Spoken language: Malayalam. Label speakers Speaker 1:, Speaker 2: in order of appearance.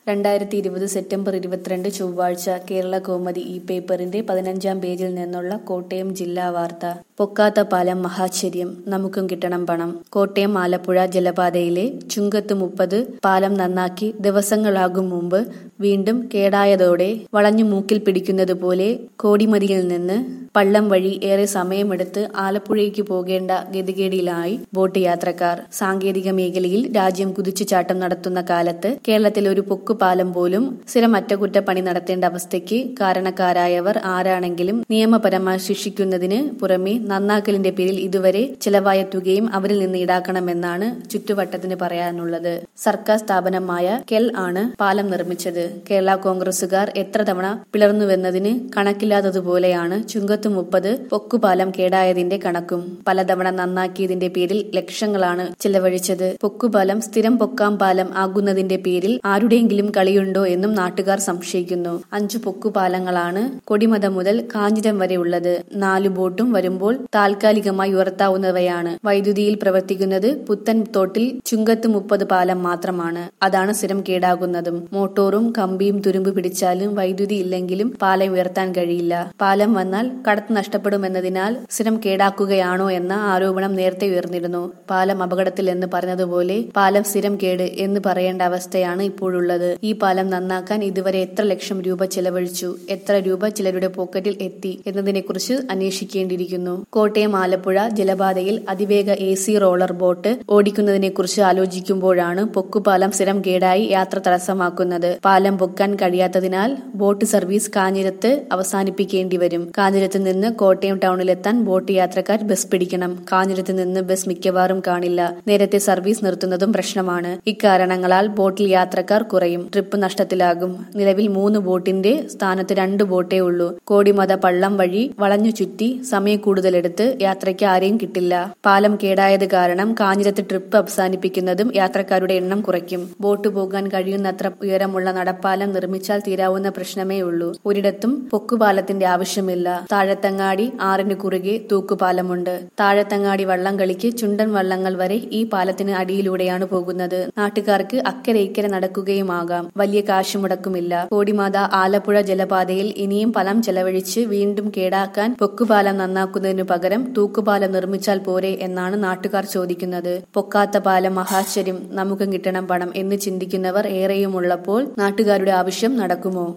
Speaker 1: രണ്ടായിരത്തി ഇരുപത് സെപ്റ്റംബർ ഇരുപത്തിരണ്ട് ചൊവ്വാഴ്ച കേരള കൗമുദി ഈ പേപ്പറിന്റെ പതിനഞ്ചാം പേജിൽ നിന്നുള്ള കോട്ടയം ജില്ലാ വാർത്ത പൊക്കാത്ത പാലം മഹാശ്ചര്യം നമുക്കും കിട്ടണം പണം കോട്ടയം ആലപ്പുഴ ജലപാതയിലെ ചുങ്കത്ത് മുപ്പത് പാലം നന്നാക്കി ദിവസങ്ങളാകും മുമ്പ് വീണ്ടും കേടായതോടെ വളഞ്ഞു മൂക്കിൽ പിടിക്കുന്നത് പോലെ കോടിമതിയിൽ നിന്ന് പള്ളം വഴി ഏറെ സമയമെടുത്ത് ആലപ്പുഴയ്ക്ക് പോകേണ്ട ഗതികേടിലായി ബോട്ട് യാത്രക്കാർ സാങ്കേതിക മേഖലയിൽ രാജ്യം കുതിച്ചുചാട്ടം നടത്തുന്ന കാലത്ത് കേരളത്തിൽ ഒരു പൊക്കുപാലം പോലും സ്ഥിരം അറ്റകുറ്റപ്പണി നടത്തേണ്ട അവസ്ഥയ്ക്ക് കാരണക്കാരായവർ ആരാണെങ്കിലും നിയമപരമായി ശിക്ഷിക്കുന്നതിന് പുറമെ നന്നാക്കലിന്റെ പേരിൽ ഇതുവരെ ചിലവായ തുകയും അവരിൽ നിന്ന് ഈടാക്കണമെന്നാണ് ചുറ്റുവട്ടത്തിന് പറയാനുള്ളത് സർക്കാർ സ്ഥാപനമായ കെൽ ആണ് പാലം നിർമ്മിച്ചത് കേരള കോൺഗ്രസുകാർ എത്ര തവണ പിളർന്നുവെന്നതിന് കണക്കില്ലാത്തതുപോലെയാണ് ചുങ്കത്ത് മുപ്പത് പൊക്കുപാലം കേടായതിന്റെ കണക്കും പലതവണ നന്നാക്കിയതിന്റെ പേരിൽ ലക്ഷങ്ങളാണ് ചിലവഴിച്ചത് പൊക്കുപാലം സ്ഥിരം പൊക്കാം പാലം ആകുന്നതിന്റെ പേരിൽ ആരുടെയെങ്കിലും കളിയുണ്ടോ എന്നും നാട്ടുകാർ സംശയിക്കുന്നു അഞ്ചു പൊക്കുപാലങ്ങളാണ് കൊടിമത മുതൽ കാഞ്ഞിരം വരെ ഉള്ളത് നാലു ബോട്ടും വരുമ്പോൾ താൽക്കാലികമായി ഉയർത്താവുന്നവയാണ് വൈദ്യുതിയിൽ പ്രവർത്തിക്കുന്നത് പുത്തൻ തോട്ടിൽ ചുങ്കത്ത് മുപ്പത് പാലം മാത്രമാണ് അതാണ് സ്ഥിരം കേടാകുന്നതും മോട്ടോറും കമ്പിയും തുരുമ്പ് പിടിച്ചാലും വൈദ്യുതി ഇല്ലെങ്കിലും പാലം ഉയർത്താൻ കഴിയില്ല പാലം വന്നാൽ കടത്ത് നഷ്ടപ്പെടുമെന്നതിനാൽ സ്ഥിരം കേടാക്കുകയാണോ എന്ന ആരോപണം നേരത്തെ ഉയർന്നിരുന്നു പാലം അപകടത്തിൽ എന്ന് പറഞ്ഞതുപോലെ പാലം സ്ഥിരം കേട് എന്ന് പറയേണ്ട അവസ്ഥയാണ് ഇപ്പോഴുള്ളത് ഈ പാലം നന്നാക്കാൻ ഇതുവരെ എത്ര ലക്ഷം രൂപ ചെലവഴിച്ചു എത്ര രൂപ ചിലരുടെ പോക്കറ്റിൽ എത്തി എന്നതിനെക്കുറിച്ച് അന്വേഷിക്കേണ്ടിയിരിക്കുന്നു കോട്ടയം ആലപ്പുഴ ജലപാതയിൽ അതിവേഗ എ സി റോളർ ബോട്ട് ഓടിക്കുന്നതിനെക്കുറിച്ച് ആലോചിക്കുമ്പോഴാണ് പൊക്കുപാലം സ്ഥിരം കേടായി യാത്ര തടസ്സമാക്കുന്നത് പാലം പൊക്കാൻ കഴിയാത്തതിനാൽ ബോട്ട് സർവീസ് കാഞ്ഞിരത്ത് അവസാനിപ്പിക്കേണ്ടി വരും കാഞ്ഞിരത്ത് നിന്ന് കോട്ടയം ടൗണിലെത്താൻ ബോട്ട് യാത്രക്കാർ ബസ് പിടിക്കണം കാഞ്ഞിരത്ത് നിന്ന് ബസ് മിക്കവാറും കാണില്ല നേരത്തെ സർവീസ് നിർത്തുന്നതും പ്രശ്നമാണ് ഇക്കാരണങ്ങളാൽ ബോട്ടിൽ യാത്രക്കാർ കുറയും ട്രിപ്പ് നഷ്ടത്തിലാകും നിലവിൽ മൂന്ന് ബോട്ടിന്റെ സ്ഥാനത്ത് രണ്ട് ബോട്ടേ ഉള്ളൂ കോടിമത പള്ളം വഴി വളഞ്ഞു ചുറ്റി സമയം കൂടുതലെടുത്ത് യാത്രയ്ക്ക് ആരെയും കിട്ടില്ല പാലം കേടായത് കാരണം കാഞ്ഞിരത്ത് ട്രിപ്പ് അവസാനിപ്പിക്കുന്നതും യാത്രക്കാരുടെ എണ്ണം കുറയ്ക്കും ബോട്ട് പോകാൻ കഴിയുന്നത്ര ഉയരമുള്ള നടപ്പാലം നിർമ്മിച്ചാൽ തീരാവുന്ന പ്രശ്നമേ ഉള്ളൂ ഒരിടത്തും പൊക്കുപാലത്തിന്റെ ആവശ്യമില്ല താഴത്തങ്ങാടി ആറിന് കുറുകെ തൂക്കുപാലമുണ്ട് താഴത്തങ്ങാടി വള്ളംകളിക്ക് ചുണ്ടൻ വള്ളങ്ങൾ വരെ ഈ പാലത്തിന് അടിയിലൂടെയാണ് പോകുന്നത് നാട്ടുകാർക്ക് അക്കരെ ഇക്കരെ നടക്കുകയുമാകാം വലിയ കാശ് മുടക്കുമില്ല കോടിമാത ആലപ്പുഴ ജലപാതയിൽ ഇനിയും പണം ചെലവഴിച്ച് വീണ്ടും കേടാക്കാൻ പൊക്കുപാലം നന്നാക്കുന്നതിനു പകരം തൂക്കുപാലം നിർമ്മിച്ചാൽ പോരെ എന്നാണ് നാട്ടുകാർ ചോദിക്കുന്നത് പൊക്കാത്ത പാലം മഹാശ്ചര്യം നമുക്കും കിട്ടണം പണം എന്ന് ചിന്തിക്കുന്നവർ ഏറെയുമുള്ളപ്പോൾ നാട്ടുകാരുടെ ആവശ്യം നടക്കുമോ